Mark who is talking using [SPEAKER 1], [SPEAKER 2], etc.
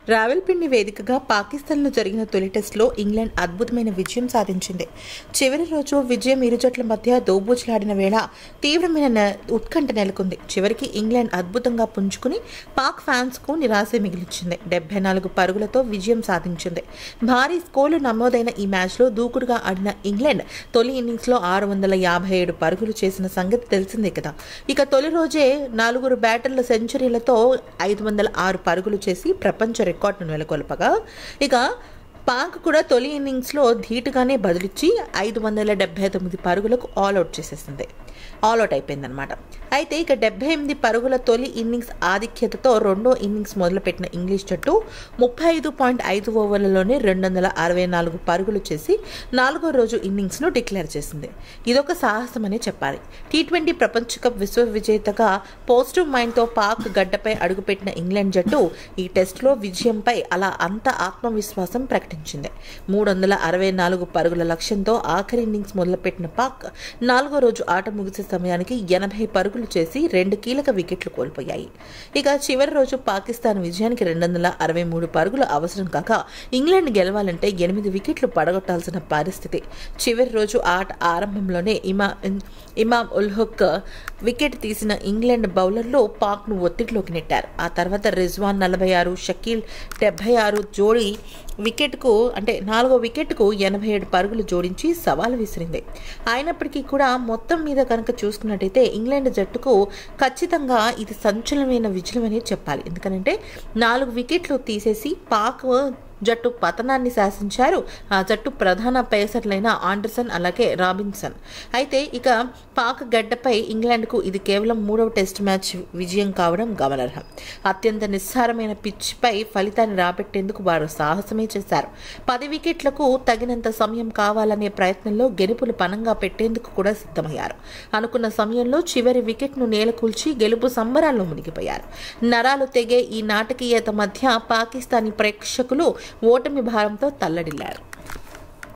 [SPEAKER 1] రావెల్పిండి వేదికగా పాకిస్తాన్లో జరిగిన తొలి టెస్టులో ఇంగ్లాండ్ అద్భుతమైన విజయం సాధించింది చివరి రోజు విజయం ఇరు జట్ల మధ్య దోబూచులాడిన వేళ తీవ్రమైన న- ఉత్కంఠ నెలకొంది చివరికి ఇంగ్లాండ్ అద్భుతంగా పుంజుకుని పాక్ ఫ్యాన్స్కు నిరాశ మిగిలించింది డెబ్బై నాలుగు పరుగులతో విజయం సాధించింది భారీ స్కోర్లు నమోదైన ఈ మ్యాచ్లో దూకుడుగా ఆడిన ఇంగ్లాండ్ తొలి ఇన్నింగ్స్లో ఆరు వందల యాభై ఏడు పరుగులు చేసిన సంగతి తెలిసిందే కదా ఇక తొలి రోజే నలుగురు బ్యాటర్ల సెంచరీలతో ఐదు వందల ఆరు పరుగులు చేసి ప్రపంచ రికార్డును నెలకొల్పగా ఇక పాక్ కూడా తొలి ఇన్నింగ్స్లో ధీటుగానే బదిలిచ్చి ఐదు వందల డెబ్బై తొమ్మిది పరుగులకు ఆల్అవుట్ చేసేసింది ఆల్అవుట్ అయిపోయిందనమాట అయితే ఇక డెబ్బై ఎనిమిది పరుగుల తొలి ఇన్నింగ్స్ ఆధిక్యతతో రెండో ఇన్నింగ్స్ మొదలుపెట్టిన ఇంగ్లీష్ జట్టు ముప్పై ఐదు పాయింట్ ఐదు ఓవర్లలోనే రెండు వందల అరవై నాలుగు పరుగులు చేసి నాలుగో రోజు ఇన్నింగ్స్ను డిక్లేర్ చేసింది ఇదొక సాహసమనే చెప్పాలి టీ ట్వంటీ ప్రపంచ కప్ విశ్వ విజేతగా పాజిటివ్ మైండ్తో పాక్ గడ్డపై అడుగుపెట్టిన ఇంగ్లాండ్ జట్టు ఈ టెస్టులో విజయంపై అలా అంత ఆత్మవిశ్వాసం ప్రకటించింది మూడు వందల అరవై నాలుగు పరుగుల లక్ష్యంతో ఆఖరి ఇన్నింగ్స్ మొదలుపెట్టిన పాక్ నాలుగో రోజు ఆట ముగిసే సమయానికి ఎనభై పరుగులు చేసి రెండు కీలక వికెట్లు కోల్పోయాయి ఇక చివరి రోజు పాకిస్తాన్ విజయానికి రెండు వందల అరవై మూడు పరుగులు అవసరం కాక ఇంగ్లాండ్ గెలవాలంటే ఎనిమిది వికెట్లు పడగొట్టాల్సిన పరిస్థితి చివరి రోజు ఆట ఆరంభంలోనే ఇమా ఇమామ్ ఉల్ హుక్ వికెట్ తీసిన ఇంగ్లాండ్ బౌలర్లు పాక్ను ఒత్తిడిలోకి నెట్టారు ఆ తర్వాత రిజ్వాన్ నలభై ఆరు షకీల్ డెబ్బై ఆరు జోడీ వికెట్కు అంటే నాలుగో వికెట్కు ఎనభై ఏడు పరుగులు జోడించి సవాల్ విసిరింది అయినప్పటికీ కూడా మొత్తం మీద కనుక చూసుకున్నట్టయితే ఇంగ్లాండ్ జట్టుకు ఖచ్చితంగా ఇది సంచలనమైన విజయం అని చెప్పాలి ఎందుకంటే నాలుగు వికెట్లు తీసేసి పాక్ జట్టు పతనాన్ని శాసించారు ఆ జట్టు ప్రధాన పేసర్లైన ఆండర్సన్ అలాగే రాబిన్సన్ అయితే ఇక పాక్ గడ్డపై ఇంగ్లాండ్కు ఇది కేవలం మూడవ టెస్ట్ మ్యాచ్ విజయం కావడం గమనార్హం అత్యంత నిస్సారమైన పిచ్పై ఫలితాన్ని రాబెట్టేందుకు వారు సాహసమే చేశారు పది వికెట్లకు తగినంత సమయం కావాలనే ప్రయత్నంలో గెలుపులు పనంగా పెట్టేందుకు కూడా సిద్ధమయ్యారు అనుకున్న సమయంలో చివరి వికెట్ను నేలకూల్చి గెలుపు సంబరాల్లో మునిగిపోయారు నరాలు తెగే ఈ నాటకీయత మధ్య పాకిస్తానీ ప్రేక్షకులు ఓటమి భారంతో తల్లడిల్లారు